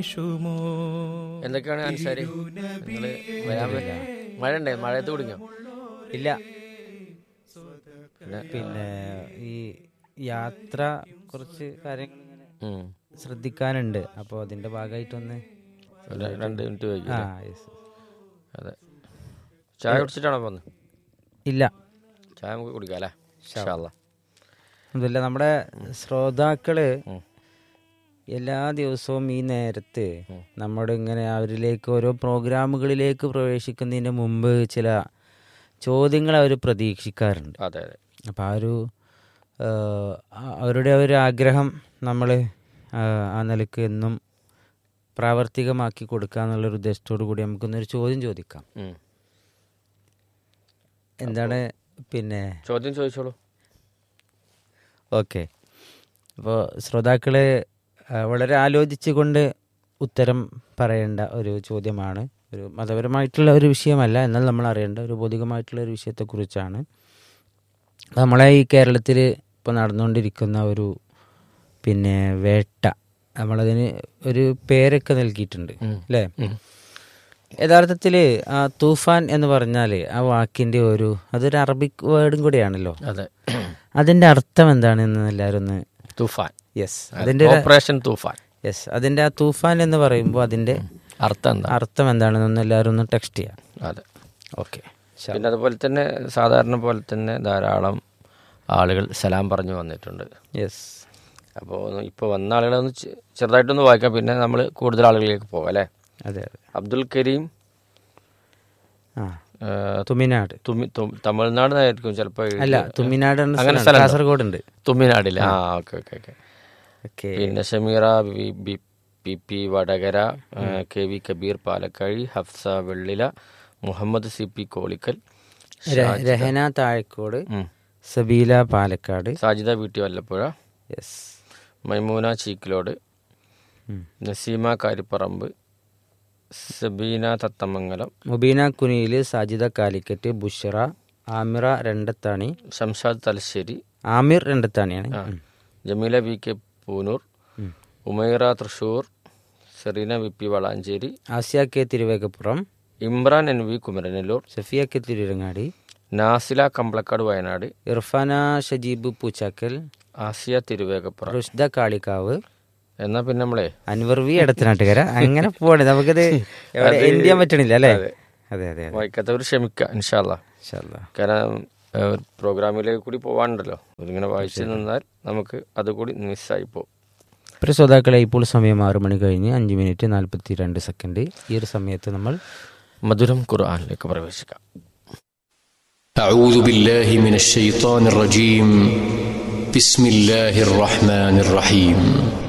എന്തൊക്കെയാണ് അൻസാരി നിങ്ങള് വരാൻ പറ്റില്ല മഴ ഉണ്ടേ മഴയത്ത് കുടുങ്ങിയോ ഇല്ല പിന്നെ പിന്നെ ഈ യാത്ര കുറച്ച് കാര്യങ്ങൾ ഇങ്ങനെ ഉം. ശ്രദ്ധിക്കാനുണ്ട് അപ്പോൾ അതിന്റെ ഭാഗമായിട്ടൊന്ന് ഒരു രണ്ട് മിനിറ്റ് ആ വൈകി yes. അതെ ചായ കുടിച്ചിട്ടാണോ പോന്ന് ഇല്ല ചായ നമുക്ക് കുടിക്കാം അല്ലേ ഇൻഷാല്ലാ. അതല്ല നമ്മുടെ ശ്രോതാക്കള് ഉം. എല്ലാ ദിവസവും ഈ നേരത്ത് നമ്മുടെ ഇങ്ങനെ അവരിലേക്ക് ഓരോ പ്രോഗ്രാമുകളിലേക്ക് പ്രവേശിക്കുന്നതിന് മുമ്പ് ചില ചോദ്യങ്ങൾ അവർ പ്രതീക്ഷിക്കാറുണ്ട് അതെ അതെ അപ്പോൾ ആ ഒരു ആ, ആ- അവരുടെ ഒരു ആഗ്രഹം നമ്മൾ ആ നിലക്ക് എന്നും പ്രാവർത്തികമാക്കി കൊടുക്കുക എന്നുള്ളൊരു ഉദ്ദേശത്തോടു കൂടി നമുക്കൊന്നൊരു ചോദ്യം ചോദിക്കാം ഉം. എന്താണ് പിന്നെ ചോദ്യം ചോദിച്ചോളൂ ഓക്കെ അപ്പോൾ ശ്രോതാക്കൾ വളരെ ആലോചിച്ചുകൊണ്ട് ഉത്തരം പറയേണ്ട ഒരു ചോദ്യമാണ് ഒരു മതപരമായിട്ടുള്ള ഒരു വിഷയമല്ല എന്നാൽ നമ്മൾ അറിയേണ്ട ഒരു ഭൗതികമായിട്ടുള്ള ഒരു വിഷയത്തെക്കുറിച്ചാണ് നമ്മളെ ഈ കേരളത്തിൽ ഇപ്പോൾ നടന്നുകൊണ്ടിരിക്കുന്ന ഒരു പിന്നെ വേട്ട നമ്മളതിന് ഒരു പേരൊക്കെ നൽകിയിട്ടുണ്ട് അല്ലേ യഥാർത്ഥത്തിൽ ആ തൂഫാൻ എന്ന് പറഞ്ഞാൽ ആ വാക്കിൻ്റെ ഒരു അതൊരു അറബിക് വേർഡും കൂടിയാണല്ലോ അതെ അതിന്റെ അർത്ഥം എന്താണെന്ന് എല്ലാവരും ഒന്ന് തൂഫാൻ യെസ് അതിന്റെ ഓപ്പറേഷൻ തൂഫാൻ യെസ് അതിന്റെ ആ തൂഫാൻ എന്ന് പറയുമ്പോൾ അതിന്റെ അർത്ഥം എന്താ അർത്ഥം എന്താണെന്ന് എല്ലാവരും ഒന്ന് ടെക്സ്റ്റ് ചെയ്യാം അതെ ഓക്കെ പിന്നെ അതുപോലെ തന്നെ സാധാരണ പോലെ തന്നെ ധാരാളം ആളുകൾ സലാം പറഞ്ഞു വന്നിട്ടുണ്ട് യെസ് അപ്പോൾ ഇപ്പോൾ വന്ന ആളുകളെ ഒന്ന് ചെ- ചെറുതായിട്ടൊന്ന് വായിക്കാം പിന്നെ നമ്മൾ കൂടുതൽ ആളുകളിലേക്ക് പോകാം അല്ലേ അതെ അതെ അബ്ദുൽ കരീം ആ ആ, തുമിനാട് തുമി തു- തമിഴ്നാട് ആയിരിക്കും ചിലപ്പോൾ അല്ല തുമിനാട് എന്ന അങ്ങനെ സ്ഥലം സ്ഥലമുണ്ടോ? കാസർഗോഡ് ഉണ്ട് തുമ്മിനാടില്ല ആ ഓക്കെ ഓക്കെ ഓക്കെ ഓക്കെ പിന്നെ Shameera B B P P Vadakara ആ, K V Kabeer Palakkazhi Hafsa Vellila Muhammad C P Kolikkal Rahana Thazhakode ഉം. സബീല പാലക്കാട് സാജിദ വീട്ടി വല്ലപ്പുഴ യെസ് മൈമൂന ചീക്കിലോട് നസീമ കാരിപ്പറമ്പ് സബീന തത്തമംഗലം മുബീന കുനിയിൽ സാജിദ കാലിക്കറ്റ് ബുഷറ ആമിറ രണ്ടത്താണി ഷംഷാദ് തലശ്ശേരി ആമിർ രണ്ടത്താണിയാണ് ആ, Jameela V K Poonoor Umaira Thrissur Sereena V P Valanchery Asiya K Thiruvegappura Imran N V Kumaranellur Safiya K Tirurangadi Nasila Kambalakkad Wayanad Irfana Shajeeb Poochakkal Asiya Thiruvegappuram Rushda Kalikavu എന്നാ പിന്നെ നമ്മളെ അൻവർ വി എടത്തനാട്ടുകര അങ്ങനെ പോണേ നമുക്കത് എവിടെ എന്ത് ചെയ്യാൻ പറ്റണില്ല അല്ലേ അതെ അതെ അതെ വായിക്കാത്തവർ ക്ഷമിക്കുക ഇൻഷാല്ല ഇൻഷാ അല്ലാ. കാരണം ഏഹ്, പ്രോഗ്രാമിലേക്ക് കൂടി പോകാനുണ്ടല്ലോ ഇതിങ്ങനെ വായിച്ചു നിന്നാൽ നമുക്ക് അതുകൂടി മിസ്സായി പോകും പ്രിയ ശ്രോതാക്കളെ ഇപ്പോൾ സമയം ആറ് മണി കഴിഞ്ഞ് അഞ്ച് മിനിറ്റ് നാൽപ്പത്തി രണ്ട് സെക്കൻഡ് ഈ ഒരു സമയത്ത് നമ്മൾ മധുരം ഖുർആനിലേക്ക് പ്രവേശിക്കാം أعوذ بالله من الشيطان الرجيم بسم الله الرحمن الرحيم